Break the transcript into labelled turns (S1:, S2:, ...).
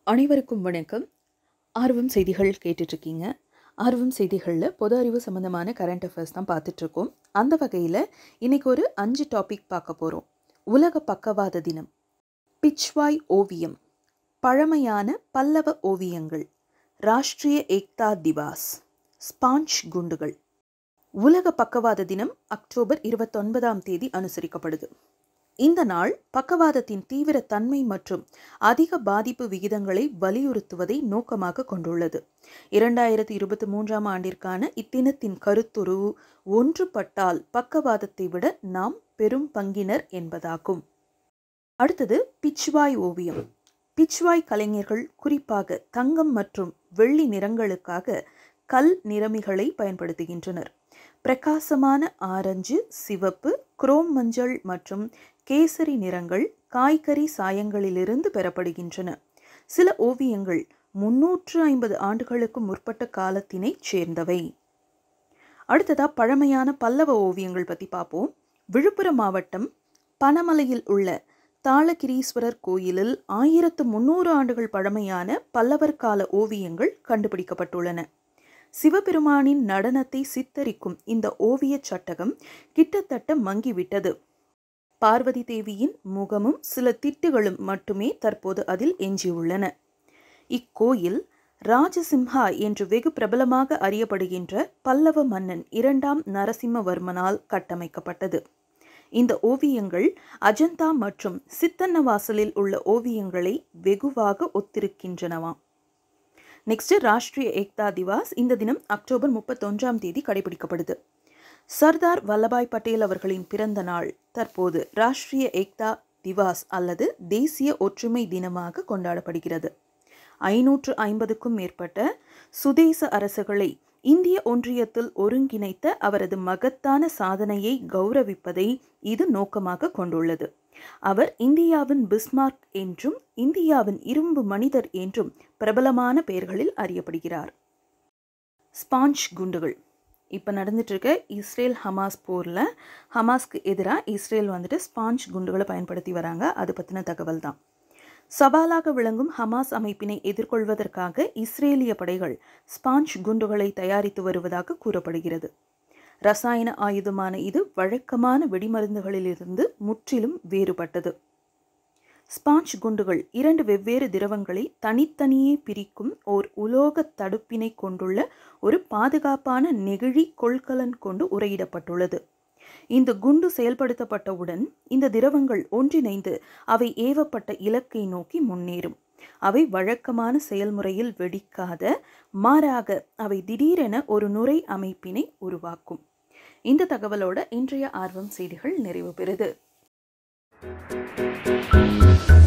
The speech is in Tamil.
S1: அனைவருக்கும் வணக்கம் ஆர்வம் செய்திகள் கேட்டுட்ருக்கீங்க ஆர்வம் செய்திகளில் பொது அறிவு சம்மந்தமான கரண்ட் அஃபேர்ஸ் தான் பார்த்துட்ருக்கோம் அந்த வகையில் இன்னைக்கு ஒரு அஞ்சு டாபிக் பார்க்க போகிறோம் உலக பக்கவாத தினம் பிச்வாய் ஓவியம் பழமையான பல்லவ ஓவியங்கள் ராஷ்ட்ரிய ஏக்தா திவாஸ் ஸ்பாஞ்ச் குண்டுகள் உலக பக்கவாத தினம் அக்டோபர் இருபத்தொன்பதாம் தேதி அனுசரிக்கப்படுது இந்த நாள் பக்கவாதத்தின் தீவிர தன்மை மற்றும் அதிக பாதிப்பு விகிதங்களை வலியுறுத்துவதை நோக்கமாக கொண்டுள்ளது இரண்டாயிரத்தி இருபத்தி மூன்றாம் ஆண்டிற்கான இத்தினத்தின் கருத்துரு ஒன்றுபட்டால் பக்கவாதத்தை விட நாம் பெரும் பங்கினர் என்பதாகும் அடுத்தது பிச்வாய் ஓவியம் பிச்வாய் கலைஞர்கள் குறிப்பாக தங்கம் மற்றும் வெள்ளி நிறங்களுக்காக கல் நிறமிகளை பயன்படுத்துகின்றனர் பிரகாசமான ஆரஞ்சு சிவப்பு குரோம் மஞ்சள் மற்றும் கேசரி நிறங்கள் காய்கறி சாயங்களிலிருந்து பெறப்படுகின்றன சில ஓவியங்கள் முன்னூற்று ஐம்பது ஆண்டுகளுக்கு முற்பட்ட காலத்தினைச் சேர்ந்தவை அடுத்ததா பழமையான பல்லவ ஓவியங்கள் பற்றி பார்ப்போம் விழுப்புரம் மாவட்டம் பனமலையில் உள்ள தாளகிரீஸ்வரர் கோயிலில் ஆயிரத்து முன்னூறு ஆண்டுகள் பழமையான பல்லவர் கால ஓவியங்கள் கண்டுபிடிக்கப்பட்டுள்ளன சிவபெருமானின் நடனத்தை சித்தரிக்கும் இந்த ஓவியச் சட்டகம் கிட்டத்தட்ட மங்கிவிட்டது பார்வதி தேவியின் முகமும் சில திட்டுகளும் மட்டுமே தற்போது அதில் எஞ்சியுள்ளன இக்கோயில் ராஜசிம்ஹா என்று வெகு பிரபலமாக அறியப்படுகின்ற பல்லவ மன்னன் இரண்டாம் நரசிம்மவர்மனால் கட்டமைக்கப்பட்டது இந்த ஓவியங்கள் அஜந்தா மற்றும் சித்தன்னவாசலில் உள்ள ஓவியங்களை வெகுவாக ஒத்திருக்கின்றனவாம் நெக்ஸ்ட் ராஷ்ட்ரிய ஏக்தா திவாஸ் இந்த தினம் அக்டோபர் முப்பத்தொன்றாம் தேதி கடைபிடிக்கப்படுது சர்தார் வல்லபாய் பட்டேல் அவர்களின் பிறந்த நாள் தற்போது ராஷ்ட்ரிய ஏக்தா திவாஸ் அல்லது தேசிய ஒற்றுமை தினமாக கொண்டாடப்படுகிறது ஐநூற்று ஐம்பதுக்கும் மேற்பட்ட சுதேச அரசுகளை இந்திய ஒன்றியத்தில் ஒருங்கிணைத்த அவரது மகத்தான சாதனையை கௌரவிப்பதை இது நோக்கமாக கொண்டுள்ளது அவர் இந்தியாவின் பிஸ்மார்க் என்றும் இந்தியாவின் இரும்பு மனிதர் என்றும் பிரபலமான பெயர்களில் அறியப்படுகிறார் ஸ்பாஞ்ச் குண்டுகள் இப்போ நடந்துட்டு இருக்க இஸ்ரேல் ஹமாஸ் போரில் ஹமாஸ்க்கு எதிராக இஸ்ரேல் வந்துட்டு ஸ்பாஞ்ச் குண்டுகளை பயன்படுத்தி வராங்க அது பற்றின தகவல் தான் சவாலாக விளங்கும் ஹமாஸ் அமைப்பினை எதிர்கொள்வதற்காக இஸ்ரேலிய படைகள் ஸ்பாஞ்ச் குண்டுகளை தயாரித்து வருவதாக கூறப்படுகிறது ரசாயன ஆயுதமான இது வழக்கமான வெடிமருந்துகளிலிருந்து முற்றிலும் வேறுபட்டது ஸ்பாஞ்ச் குண்டுகள் இரண்டு வெவ்வேறு திரவங்களை தனித்தனியே பிரிக்கும் ஓர் உலோக தடுப்பினை கொண்டுள்ள ஒரு பாதுகாப்பான நெகிழி கொள்கலன் கொண்டு உரையிடப்பட்டுள்ளது இந்த குண்டு செயல்படுத்தப்பட்டவுடன் இந்த திரவங்கள் ஒன்றிணைந்து அவை ஏவப்பட்ட இலக்கை நோக்கி முன்னேறும் அவை வழக்கமான செயல்முறையில் வெடிக்காத மாறாக அவை திடீரென ஒரு நுரை அமைப்பினை உருவாக்கும் இந்த தகவலோட இன்றைய ஆர்வம் செய்திகள் நிறைவு பெறுது